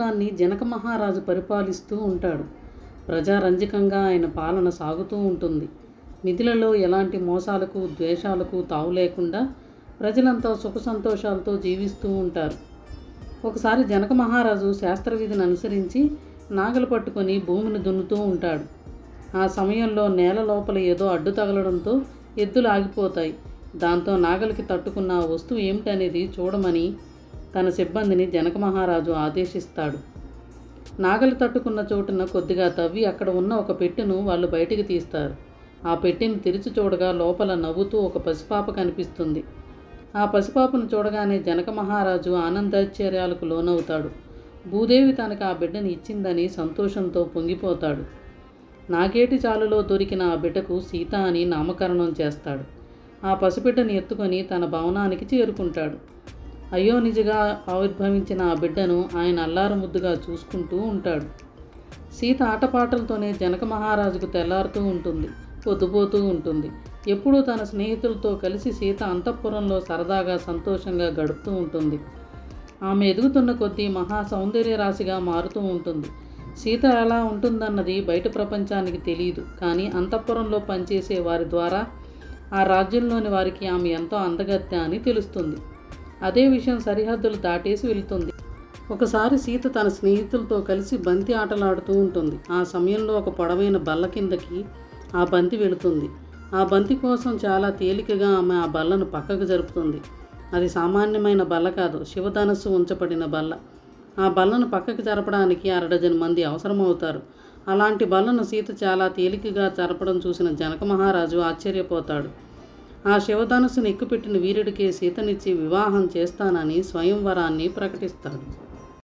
రాజ్యాన్ని జనక మహారాజు పరిపాలిస్తూ ఉంటాడు ప్రజారంజకంగా ఆయన పాలన సాగుతూ ఉంటుంది మిథిలలో ఎలాంటి మోసాలకు ద్వేషాలకు తావు లేకుండా ప్రజలంతా సుఖ సంతోషాలతో జీవిస్తూ ఉంటారు ఒకసారి జనక మహారాజు శాస్త్రవిధిని అనుసరించి నాగలు పట్టుకొని భూమిని దున్నుతూ ఉంటాడు ఆ సమయంలో నేల లోపల ఏదో అడ్డు తగలడంతో ఎద్దులు ఆగిపోతాయి దాంతో నాగలికి తట్టుకున్న ఆ వస్తువు ఏమిటనేది చూడమని తన సిబ్బందిని జనక మహారాజు ఆదేశిస్తాడు నాగలి తట్టుకున్న చోటున కొద్దిగా తవ్వి అక్కడ ఉన్న ఒక పెట్టెను వాళ్ళు బయటికి తీస్తారు ఆ పెట్టెని తెరిచి చూడగా లోపల నవ్వుతూ ఒక పసిపాప కనిపిస్తుంది ఆ పసిపాపను చూడగానే జనక మహారాజు ఆనందాశ్చర్యాలకు లోనవుతాడు భూదేవి తనకు ఆ బిడ్డని ఇచ్చిందని సంతోషంతో పొంగిపోతాడు నాగేటి చాలులో దొరికిన ఆ బిడ్డకు సీత అని నామకరణం చేస్తాడు ఆ పసిబిడ్డని ఎత్తుకొని తన భవనానికి చేరుకుంటాడు అయ్యో నిజగా ఆవిర్భవించిన ఆ బిడ్డను ఆయన అల్లారు ముద్దుగా చూసుకుంటూ ఉంటాడు సీత ఆటపాటలతోనే జనక మహారాజుకు తెల్లారుతూ ఉంటుంది పొద్దుపోతూ ఉంటుంది ఎప్పుడూ తన స్నేహితులతో కలిసి సీత అంతఃపురంలో సరదాగా సంతోషంగా గడుపుతూ ఉంటుంది ఆమె ఎదుగుతున్న కొద్దీ మహా సౌందర్య రాశిగా మారుతూ ఉంటుంది సీత ఎలా ఉంటుందన్నది బయట ప్రపంచానికి తెలియదు కానీ అంతఃపురంలో పనిచేసే వారి ద్వారా ఆ రాజ్యంలోని వారికి ఆమె ఎంతో అందగత్య అని తెలుస్తుంది అదే విషయం సరిహద్దులు దాటేసి వెళుతుంది ఒకసారి సీత తన స్నేహితులతో కలిసి బంతి ఆటలాడుతూ ఉంటుంది ఆ సమయంలో ఒక పొడవైన బల్ల కిందకి ఆ బంతి వెళుతుంది ఆ బంతి కోసం చాలా తేలికగా ఆమె ఆ బల్లను పక్కకు జరుపుతుంది అది సామాన్యమైన బల్ల కాదు శివధనస్సు ఉంచబడిన బల్ల ఆ బల్లను పక్కకి జరపడానికి అరడజన్ మంది అవసరమవుతారు అలాంటి బల్లను సీత చాలా తేలికగా జరపడం చూసిన జనక మహారాజు ఆశ్చర్యపోతాడు ఆ శివధనుసును ఎక్కుపెట్టిన వీరుడికే సీతనిచ్చి వివాహం చేస్తానని స్వయంవరాన్ని ప్రకటిస్తాడు